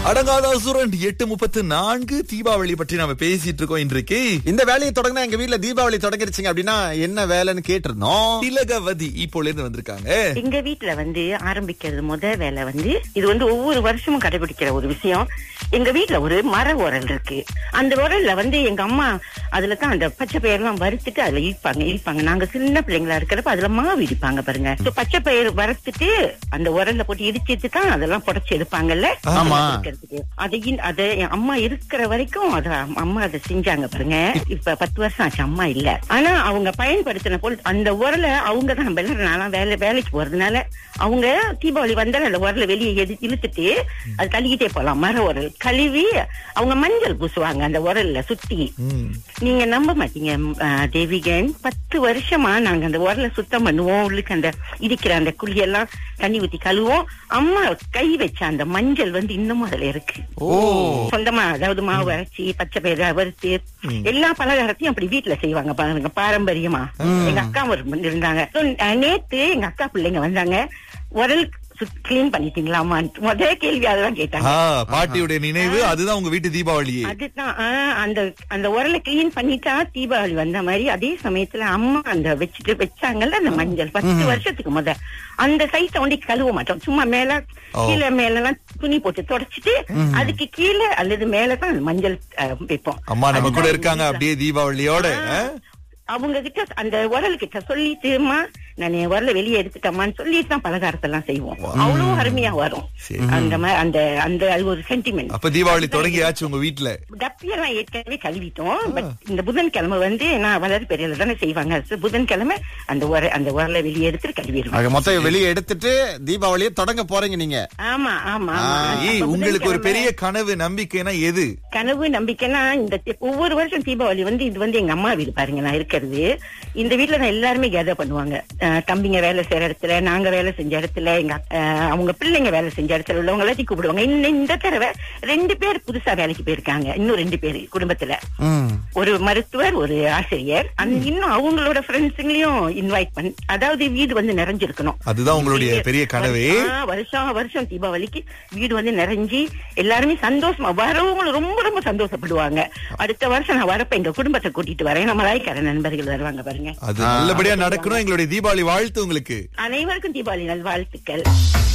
அடங்காத அசுரன் எட்டு முப்பத்து நான்கு தீபாவளி பற்றி நாம பேசிட்டு இருக்கோம் இன்றைக்கு இந்த வேலையை தொடங்கினா எங்க வீட்ல தீபாவளி தொடங்கிருச்சுங்க அப்படின்னா என்ன வேலைன்னு கேட்டிருந்தோம் திலகவதி இப்போல இருந்து வந்திருக்காங்க எங்க வீட்ல வந்து ஆரம்பிக்கிறது முத வேலை வந்து இது வந்து ஒவ்வொரு வருஷமும் கடைபிடிக்கிற ஒரு விஷயம் எங்க வீட்ல ஒரு மர உரல் இருக்கு அந்த உரல்ல வந்து எங்க அம்மா அதுல தான் அந்த பச்சை பயிரெல்லாம் வறுத்துட்டு அதுல இடிப்பாங்க இடிப்பாங்க நாங்க சின்ன பிள்ளைங்களா இருக்கிறப்ப அதுல மாவு இடிப்பாங்க பாருங்க So, பச்சை பயிர் வறுத்துட்டு அந்த உரல்ல போட்டு இடிச்சிட்டு தான் அதெல்லாம் புடைச்சு எடுப்பாங்கல்ல ஆமா. இருக்கிறதுக்கு. அது இன்- அது என் அம்மா இருக்கிற வரைக்கும் அத அம்மா அதை செஞ்சாங்க பாருங்க இப்ப பத்து வருஷம் ஆச்சு அம்மா இல்ல ஆனா அவங்க பயன்படுத்தின பொருள் அந்த உரலை அவங்க தான் வெள்ளற நாளாம் வேலை வேலைக்கு போறதுனால அவங்க தீபாவளி வந்தாலும் அந்த உரலை வெளியே எது இழுத்துட்டு அது தள்ளிக்கிட்டே போலாம் மர உரல் கழுவி அவங்க மஞ்சள் பூசுவாங்க அந்த உரல்ல சுத்தி ம். நீங்க நம்ப மாட்டீங்க ம், ஆ, தேவிகன் பத்து வருஷமா நாங்க அந்த உரலை சுத்தம் பண்ணுவோம் உள்ளுக்கு அந்த இடிக்கிற அந்த குழியெல்லாம் தண்ணி ஊத்தி கழுவோம் அம்மா கை வச்ச அந்த மஞ்சள் வந்து இன்னமும் அதுல இருக்கு ஓ சொந்தமா அதாவது மாவு அரைச்சி பச்சை பயிரை வறுத்து எல்லா பலகாரத்தையும் அப்படி வீட்டுல செய்வாங்க பாருங்க பாரம்பரியமா எங்க அக்கா ஒரு இருந்தாங்க So, அஹ், நேத்து எங்க அக்கா பிள்ளைங்க வந்தாங்க உரல் கிளீன் பண்ணிட்டீங்களாமா முதல் கேள்வி அதெல்லாம் கேட்டாங்க ஆ, பாட்டியுடைய நினைவு அதுதான் உங்க வீட்டு தீபாவளியே அதுதான் ஆ, அந்த அந்த உரலை கிளீன் பண்ணிட்டா தீபாவளி வந்த மாதிரி அதே சமயத்துல அம்மா அந்த வச்சுட்டு வச்சாங்கல்ல அந்த மஞ்சள் பத்து வருஷத்துக்கு முத அந்த சைஸ ஒண்டி கழுவ மாட்டோம் சும்மா மேல ஓ. கீழே மேல எல்லாம் துணி போட்டு தொடச்சிட்டு அதுக்கு கீழே அல்லது மேலதான் அந்த மஞ்சள் ஆ, வைப்போம் அம்மா நம்ம கூட அதுதான் இருக்காங்க இதுதான். அப்படியே தீபாவளியோட ஆ? அவங்க கிட்ட அந்த உரல் கிட்ட சொல்லிட்டுமா நான் என் உரல வெளியே எடுத்துட்டேம்மான்னு சொல்லிட்டு தான் பலகாரத்தெல்லாம் செய்வோம் அவ்வளவு அருமையா வரும் சரி. அந்த மாதிரி அந்த அந்த அது ஒரு சென்டிமெண்ட் அப்ப தீபாவளி தொடங்கியாச்சு உங்க வீட்டுல டப்பியெல்லாம் ஏற்கனவே கழுவிட்டோம் பட் இந்த புதன்கிழமை வந்து நான் வளர் பெரியல தானே செய்வாங்க So, புதன்கிழமை அந்த உர அந்த உரலை வெளியே எடுத்துட்டு கழுவிடுவோம் ஆக மொத்தம் வெளியே எடுத்துட்டு தீபாவளியை தொடங்க போறீங்க நீங்க ஆமா ஆமா ஆமா. ஏய் அப்ப உங்களுக்கு ஒரு புதன்கிழமை பெரிய கனவு நம்பிக்கைனா எது கனவு நம்பிக்கைனா இந்த தி- ஒவ்வொரு வருஷம் தீபாவளி வந்து இது வந்து எங்க அம்மா வீடு பாருங்க நான் இருக்கிறது இந்த வீட்டுல தான் எல்லாருமே கேதர் பண்ணுவாங்க அஹ் தம்பிங்க வேலை செய்யற இடத்துல நாங்க வேலை செஞ்ச இடத்துல எங்க அக்- அஹ் அவங்க பிள்ளைங்க வேலை செஞ்ச இடத்துல உள்ளவங்க எல்லாத்தையும் கூப்பிடுவாங்க இந்த இந்த தடவை ரெண்டு பேர் புதுசா வேலைக்கு போயிருக்காங்க இன்னும் ரெண்டு பேர் குடும்பத்துல ம். ஒரு மருத்துவர் ஒரு ஆசிரியர் அந்த இன்னும் அவங்களோட ஃப்ரெண்ட்ஸுங்களையும் இன்வைட் பண்ணி அதாவது வீடு வந்து நிறைஞ்சிருக்கணும் அதுதான் உங்களுடைய பெரிய கனவே ஆ, வருஷம் வருஷம் தீபாவளிக்கு வீடு வந்து நிறைஞ்சி எல்லாருமே சந்தோஷமா வரவங்களும் ரொம்ப ரொம்ப சந்தோஷப்படுவாங்க அடுத்த வருஷம் நான் வரப்ப எங்க குடும்பத்தை கூட்டிட்டு வரேன் நம்ம ராய்க்கார நண்பர்கள் வருவாங்க பாருங்க அது நல்லபடியா நடக்கணும் எங்களுடைய தீபாவளி வாழ்த்து உங்களுக்கு அனைவருக்கும் தீபாவளி நல்வாழ்த்துக்கள்